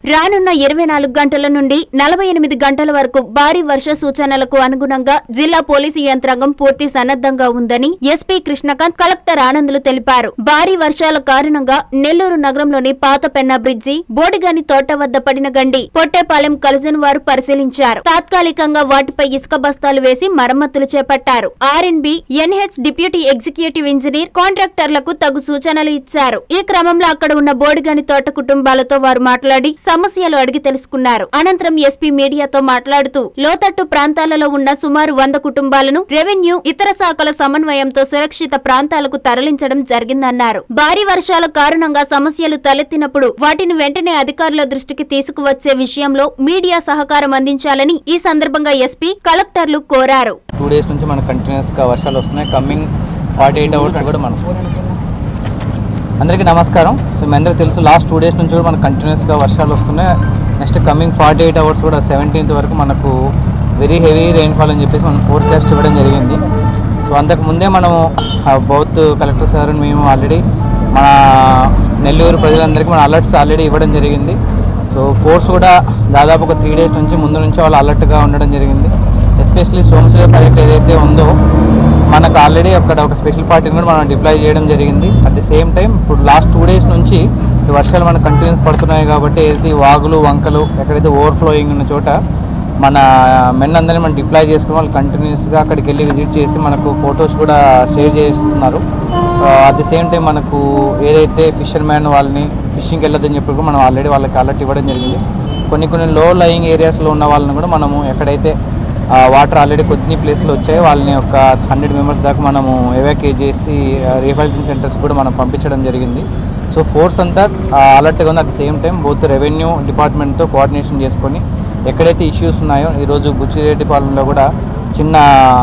రానున్న ఇరవై నాలుగు గంటల నుండి నలభై ఎనిమిది గంటల వరకు భారీ వర్ష సూచనలకు అనుగుణంగా జిల్లా పోలీసు యంత్రాంగం పూర్తి సన్నద్ధంగా ఉందని ఎస్పీ కృష్ణకాంత్ కలెక్టర్ ఆనందులు తెలిపారు భారీ వర్షాల కారణంగా నెల్లూరు నగరంలోని పాత పెన్నా బ్రిడ్జి బోడిగాని తోట వద్ద పడిన గండి పొట్టేపాలెం కలుజన్ వారు పరిశీలించారు తాత్కాలికంగా వాటిపై ఇసుక బస్తాలు వేసి మరమ్మతులు చేపట్టారు R N B N H deputy executive engineer కాంట్రాక్టర్లకు తగు సూచనలు ఇచ్చారు ఈ క్రమంలో అక్కడ ఉన్న బోడిగాని తోట కుటుంబాలతో వారు మాట్లాడి సమస్యలు అడిగి తెలుసుకున్నారు అనంతరం ఎస్పీ మీడియాతో మాట్లాడుతూ లోతట్టు ప్రాంతాలలో ఉన్న సుమారు వంద కుటుంబాలను రెవెన్యూ ఇతర శాఖల సమన్వయంతో సురక్షిత ప్రాంతాలకు తరలించడం జరిగిందన్నారు భారీ వర్షాల కారణంగా సమస్యలు తలెత్తినప్పుడు వాటిని వెంటనే అధికారుల దృష్టికి తీసుకువచ్చే విషయంలో మీడియా సహకారం అందించాలని ఈ సందర్భంగా ఎస్పీ కలెక్టర్లు కోరారు టూ డేస్ నుంచి మనకు కంటిన్యూస్గా వర్షాలు వస్తున్నాయి కమ్మింగ్ ఫార్టీ ఎయిట్ అవర్స్ కూడా మనం అందరికీ నమస్కారం సో మీ అందరికీ తెలుసు లాస్ట్ టూ డేస్ నుంచి కూడా మనకు కంటిన్యూస్గా వర్షాలు వస్తున్నాయి next coming forty eight hours కూడా సెవెంటీన్త్ వరకు మనకు వెరీ హెవీ రెయిన్ఫాల్ అని చెప్పేసి మనం ఫోర్కాస్ట్ ఇవ్వడం జరిగింది సో అంతకు ముందే మనము బౌత్ కలెక్టర్ సార్ మేము ఆల్రెడీ మన నెల్లూరు ప్రజలందరికీ మన అలర్ట్స్ ఆల్రెడీ ఇవ్వడం జరిగింది సో ఫోర్స్ కూడా దాదాపు ఒక త్రీ డేస్ నుంచి ముందు నుంచి వాళ్ళు అలర్ట్గా ఉండడం జరిగింది ఎస్పెషలీ సోమశిల ప్రాజెక్ట్ ఏదైతే ఉందో మనకు ఆల్రెడీ అక్కడ ఒక స్పెషల్ పార్టీని కూడా మనం డిప్లాయ్ చేయడం జరిగింది అట్ ది సేమ్ టైం ఇప్పుడు లాస్ట్ టూ డేస్ నుంచి ఈ వర్షాలు మనకు కంటిన్యూస్ పడుతున్నాయి కాబట్టి ఏదైతే ఈ వాగులు వంకలు ఎక్కడైతే ఓవర్ఫ్లోయింగ్ ఉన్న చోట మన మెన్ అందరినీ మనం డిప్లాయ్ చేసుకుని వాళ్ళు కంటిన్యూస్గా అక్కడికి వెళ్ళి విజిట్ చేసి మనకు ఫొటోస్ కూడా షేర్ చేస్తున్నారు అట్ ది సేమ్ టైం మనకు ఏదైతే ఫిషర్ మ్యాన్ వాళ్ళని ఫిషింగ్కి వెళ్ళొద్దని చెప్పి కూడా మనం ఆల్రెడీ వాళ్ళకి అలర్ట్ ఇవ్వడం జరిగింది కొన్ని కొన్ని లో లయింగ్ ఏరియాస్లో ఉన్న వాళ్ళని కూడా మనము ఎక్కడైతే వాటర్ ఆల్రెడీ కొన్ని ప్లేస్లో వచ్చాయి వాళ్ళని ఒక హండ్రెడ్ మెంబర్స్ దాకా మనము ఎవాక్యుయేట్ చేసి రీహాబిలిటేషన్ సెంటర్స్ కూడా మనం పంపించడం జరిగింది సో ఫోర్స్ అంతా అలర్ట్గా ఉంది at the same time both revenue డిపార్ట్మెంట్తో కోఆర్డినేషన్ చేసుకొని ఎక్కడైతే ఇష్యూస్ ఉన్నాయో ఈరోజు బుచ్చిరెడ్డిపాలెంలో కూడా చిన్న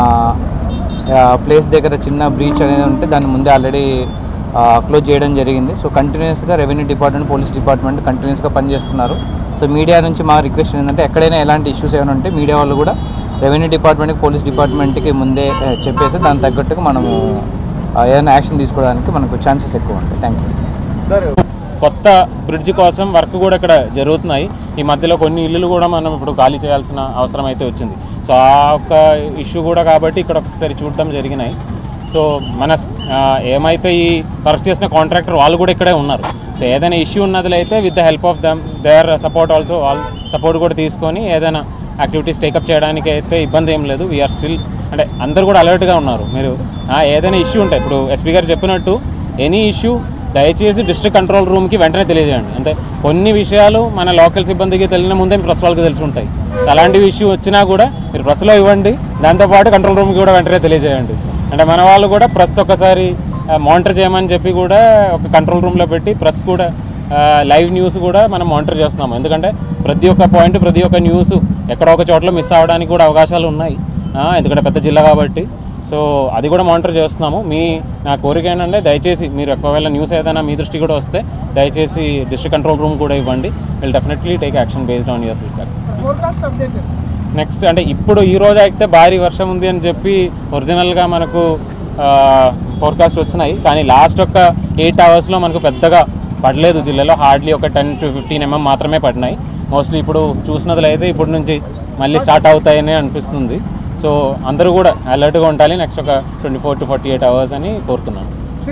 ప్లేస్ దగ్గర చిన్న బ్రీచ్ అనేది ఉంటే దాన్ని ముందే ఆల్రెడీ క్లోజ్ చేయడం జరిగింది సో కంటిన్యూస్గా రెవెన్యూ డిపార్ట్మెంట్ పోలీస్ డిపార్ట్మెంట్ కంటిన్యూస్గా పనిచేస్తున్నారు సో మీడియా నుంచి మా రిక్వెస్ట్ ఏంటంటే ఎక్కడైనా ఎలాంటి ఇష్యూస్ ఏమైనా ఉంటే మీడియా వాళ్ళు కూడా రెవెన్యూ డిపార్ట్మెంట్కి పోలీస్ డిపార్ట్మెంట్కి ముందే ఆ, చెప్పేసి దానికి తగ్గట్టుగా మనము ఆ, ఏదైనా యాక్షన్ తీసుకోవడానికి మనకు ఛాన్సెస్ ఎక్కువ ఉంటాయి థ్యాంక్ యూ కొత్త బ్రిడ్జ్ కోసం వర్క్ కూడా ఇక్కడ జరుగుతున్నాయి ఈ మధ్యలో కొన్ని ఇల్లులు కూడా మనం ఇప్పుడు ఖాళీ చేయాల్సిన అవసరం అయితే వచ్చింది సో ఆ ఒక్క ఇష్యూ కూడా కాబట్టి ఇక్కడ ఒకసారి చూడటం జరిగినాయి సో మన ఆ, ఏమైతే ఈ వర్క్ చేసిన కాంట్రాక్టర్ వాళ్ళు కూడా ఇక్కడే ఉన్నారు సో ఏదైనా ఇష్యూ ఉన్నది అయితే with the help of them their support also వాళ్ళ సపోర్ట్ కూడా తీసుకొని ఏదైనా యాక్టివిటీస్ టేకప్ చేయడానికి అయితే ఇబ్బంది ఏం లేదు వీఆర్ స్టిల్ అంటే అందరు కూడా అలర్ట్గా ఉన్నారు మీరు ఆ, ఏదైనా ఇష్యూ ఉంటాయి ఇప్పుడు ఎస్పీ గారు చెప్పినట్టు ఎనీ ఇష్యూ దయచేసి డిస్ట్రిక్ట్ కంట్రోల్ రూమ్కి వెంటనే తెలియజేయండి అంటే కొన్ని విషయాలు మన లోకల్ సిబ్బందికి తెలియని ముందే ప్రెస్ వాళ్ళకి తెలిసి ఉంటాయి అలాంటి ఇష్యూ వచ్చినా కూడా మీరు ప్రెస్లో ఇవ్వండి దాంతోపాటు కంట్రోల్ రూమ్కి కూడా వెంటనే తెలియజేయండి అంటే మన వాళ్ళు కూడా ప్రెస్ ఒకసారి మానిటర్ చేయమని చెప్పి కూడా ఒక కంట్రోల్ రూమ్లో పెట్టి ప్రెస్ కూడా లైవ్ న్యూస్ కూడా మనం మానిటర్ చేస్తున్నాము ఎందుకంటే ప్రతి ఒక్క పాయింట్ ప్రతి ఒక్క న్యూస్ ఎక్కడో ఒక చోట్ల మిస్ అవ్వడానికి కూడా అవకాశాలు ఉన్నాయి ఆ, ఎందుకంటే పెద్ద జిల్లా కాబట్టి సో అది కూడా మానిటర్ చేస్తున్నాము మీ నా కోరిక ఏంటంటే దయచేసి మీరు ఒకవేళ న్యూస్ ఏదైనా మీ దృష్టి కూడా వస్తే దయచేసి డిస్ట్రిక్ట్ కంట్రోల్ రూమ్ కూడా ఇవ్వండి will definitely take action based on your feedback next అంటే ఇప్పుడు ఈ రోజు అయితే భారీ వర్షం ఉంది అని చెప్పి ఒరిజినల్గా మనకు ఫోర్కాస్ట్ వచ్చినాయి కానీ లాస్ట్ ఒక ఎయిట్ అవర్స్లో మనకు పెద్దగా పడలేదు జిల్లాలో హార్డ్లీ ఒక టెన్ టు ఫిఫ్టీన్ ఎంఎం మాత్రమే పడినాయి మోస్ట్లీ ఇప్పుడు చూసినట్లయితే ఇప్పటి నుంచి మళ్ళీ స్టార్ట్ అవుతాయని అనిపిస్తుంది సో అందరూ కూడా అలర్ట్గా ఉండాలి నెక్స్ట్ ఒక twenty four to forty eight hours అని కోరుతున్నాను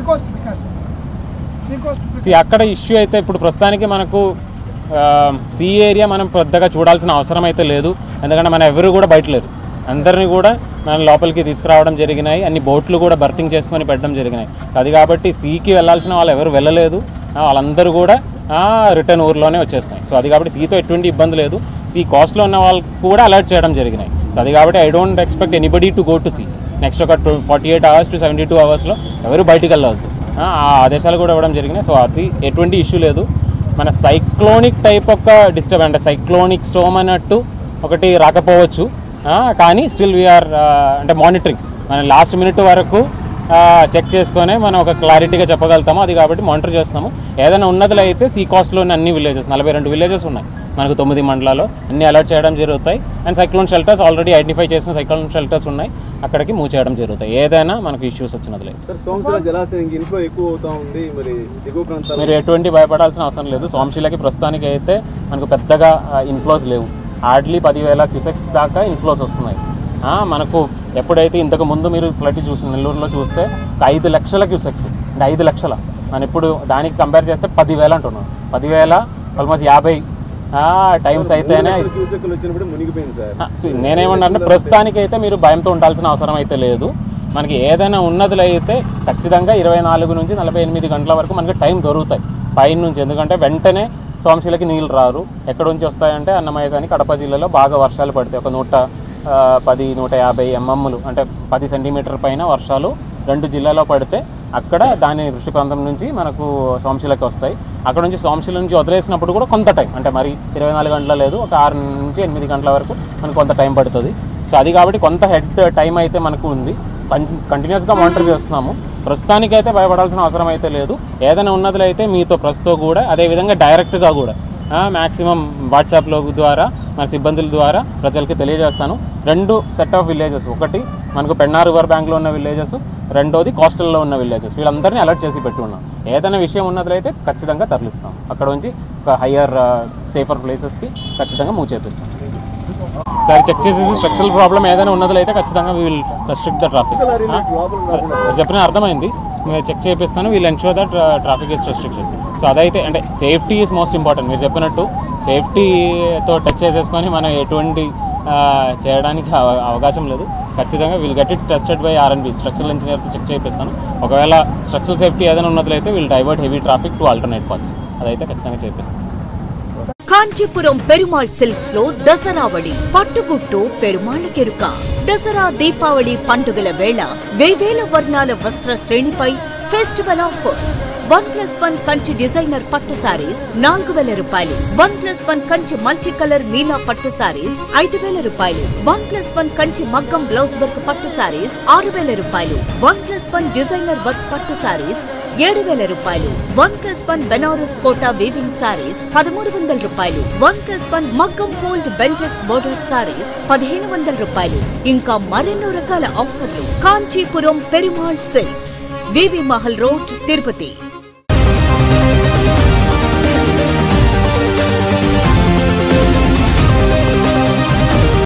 సి అక్కడ ఇష్యూ అయితే ఇప్పుడు ప్రస్తుతానికి మనకు సీ ఏరియా మనం పెద్దగా చూడాల్సిన అవసరం అయితే లేదు ఎందుకంటే మన ఎవరు కూడా బయట లేరు అందరినీ కూడా మనం లోపలికి తీసుకురావడం జరిగినాయి అన్ని బోట్లు కూడా బర్తింగ్ చేసుకొని పెట్టడం జరిగినాయి అది కాబట్టి సీకి వెళ్ళాల్సిన వాళ్ళు ఎవరు వెళ్ళలేదు ఆ, వాళ్ళందరూ కూడా రిటర్న్ ఊర్లోనే వచ్చేస్తున్నాయి సో అది కాబట్టి సీతో ఎటువంటి ఇబ్బంది లేదు సీ కాస్ట్లో ఉన్న వాళ్ళకు కూడా అలర్ట్ చేయడం జరిగినాయి సో అది కాబట్టి I don't expect anybody to go to see next ఒక forty eight hours to seventy two అవర్స్లో ఎవరు బయటికి వెళ్ళవద్దు ఆ ఆ ఆదేశాలు కూడా ఇవ్వడం జరిగినాయి సో అది ఎటువంటి ఇష్యూ లేదు మన సైక్లోనిక్ టైప్ ఒక డిస్టర్బ్ అంటే సైక్లోనిక్ స్టోమ్ అన్నట్టు ఒకటి రాకపోవచ్చు ఆ, కానీ స్టిల్ వీఆర్ అంటే మానిటరింగ్ మన లాస్ట్ మినిట్ వరకు చెక్ చేసుకొని మనం ఒక క్లారిటీగా చెప్పగలుగుతాము అది కాబట్టి మానిటర్ చేస్తున్నాము ఏదైనా ఉన్నదిలో అయితే సీ కాస్ట్లో ఉన్న అన్ని విలేజెస్ నలభై రెండు విలేజెస్ ఉన్నాయి మనకు తొమ్మిది మండలాల్లో అన్ని అలర్ట్ చేయడం జరుగుతాయి and cyclone shelters already identify చేసిన సైక్లోన్ షెల్టర్స్ ఉన్నాయి అక్కడికి మూవ్ చేయడం జరుగుతాయి ఏదైనా మనకు ఇష్యూస్ వచ్చినది లేదు సార్ సోమశిల జలాశయం ఇన్ఫ్లో ఎక్కువ అవుతా ఉంది మరి దిగువ ప్రాంతాలు మీరు ఎటువంటి భయపడాల్సిన అవసరం లేదు సోమశిలకి ప్రస్తుతానికి అయితే మనకు పెద్దగా ఇన్ఫ్లోస్ లేవు హార్డ్లీ పదివేల క్యూసెక్స్ దాకా ఇన్ఫ్లోస్ వస్తున్నాయి ఆ, మనకు ఎప్పుడైతే ఇంతకు ముందు మీరు ఫ్లడ్ చూసిన నెల్లూరులో చూస్తే ఒక ఐదు లక్షల క్యూసెక్స్ అంటే ఐదు లక్షల మనం ఇప్పుడు దానికి కంపేర్ చేస్తే పదివేల అంటున్నాం పదివేల ఆల్మోస్ట్ యాభై టైమ్స్ అయితేనే క్యూసెక్లు వచ్చినప్పుడు మునిగిపోయింది సార్ ఆ, సో నేనేమన్నానంటే ప్రస్తుతానికి అయితే మీరు భయంతో ఉండాల్సిన అవసరం అయితే లేదు మనకి ఏదైనా ఉన్నదిలో అయితే ఖచ్చితంగా ఇరవై నాలుగు నుంచి నలభై ఎనిమిది గంటల వరకు మనకి టైం దొరుకుతాయి పైన నుంచి ఎందుకంటే వెంటనే సోమశిలకి నీళ్ళు రారు ఎక్కడ నుంచి వస్తాయంటే అన్నమయ్య కానీ కడప జిల్లాలో బాగా వర్షాలు పడతాయి ఒక నూట ఆ, పది నూట యాభై ఎంఎంలు అంటే పది సెంటీమీటర్ పైన వర్షాలు రెండు జిల్లాలో పడితే అక్కడ దాని దృష్టి ప్రాంతం నుంచి మనకు సోమశిలకి వస్తాయి అక్కడ నుంచి సోమశిల నుంచి వదిలేసినప్పుడు కూడా కొంత టైం అంటే మరి ఇరవై నాలుగు గంటల లేదు ఒక ఆరు నుంచి ఎనిమిది గంటల వరకు మనకు కొంత టైం పడుతుంది సో అది కాబట్టి కొంత హెడ్ టైం అయితే మనకు ఉంది కంటిన్యూస్గా మానిటర్ చేస్తున్నాము ప్రస్తుతానికైతే భయపడాల్సిన అవసరం అయితే లేదు ఏదైనా ఉన్నదిలో అయితే మీతో ప్రస్తుతం కూడా అదేవిధంగా డైరెక్ట్గా కూడా మ్యాక్సిమం వాట్సాప్లో ద్వారా మన సిబ్బందుల ద్వారా ప్రజలకి తెలియజేస్తాను రెండు సెట్ ఆఫ్ విలేజెస్ ఒకటి మనకు పెన్నా రివర్ బ్యాంక్లో ఉన్న విలేజెస్ రెండోది కోస్టల్లో ఉన్న విలేజెస్ వీళ్ళందరినీ అలర్ట్ చేసి పెట్టి ఉన్నాం ఏదైనా విషయం ఉన్నట్లయితే ఖచ్చితంగా తరలిస్తాం అక్కడ నుంచి ఒక హయ్యర్ సేఫర్ ప్లేసెస్కి ఖచ్చితంగా మూవ్ చేపిస్తాం సరే చెక్ చేసేసి స్ట్రక్చరల్ ప్రాబ్లం ఏదైనా ఉన్నట్లయితే ఖచ్చితంగా వీల్ రెస్ట్రిక్ట్ ద ట్రాఫిక్ చెప్పిన అర్థమైంది మీరు చెక్ చేపిస్తాను వీళ్ళు ensure that traffic is restricted so అదైతే అంటే సేఫ్టీ ఈజ్ మోస్ట్ ఇంపార్టెంట్ మీరు చెప్పినట్టు సేఫ్టీతో టచ్ చేసేసుకొని మనం ఎటువంటి ఆ, చేయడానికి అవ- అవకాశం లేదు ఖచ్చితంగా we'll get it tested by R N B structural ఇంజనీర్తో చెక్ చేపిస్తాను ఒకవేళ స్ట్రక్చరల్ సేఫ్టీ ఏదైనా ఉన్నట్లయితే we'll divert heavy traffic to alternate paths అదైతే ఖచ్చితంగా చేపిస్తాను కాంచీపురం పెరుమాళ్ సిల్క్స్ లో దసరావళి పట్టుగుట్టు పెరుమాళ్ కెరుక దసరా దీపావళి పండుగల వేళ వేవేల వర్ణాల వస్త్ర శ్రేణిపై festival offers one plus one Kanchi designer పట్టు సారీస్ నాలుగు వేల రూపాయలు one plus one Kanchi multi colour మీనా పట్టు సారీస్ ఐదు వేల రూపాయలు వన్ ప్లస్ వన్ కంచి మగ్గం బ్లౌజ్ వర్క్ పట్టు సారీస్ ఆరు వేల రూపాయలు one plus one designer work పట్టు సారీస్ ఏడు వేల రూపాయలు one plus one Banaras Kota weaving saris పదమూడు వందల రూపాయలు వన్ ప్లస్ వన్ మగ్గం ఫోల్డ్ బెంటెక్స్ బోర్డర్ సారీస్ పదిహేను వందల రూపాయలు ఇంకా మరెన్నో రకాల ఆఫర్లు Kanchipuram Perumal silks V V Mahal road Tirupati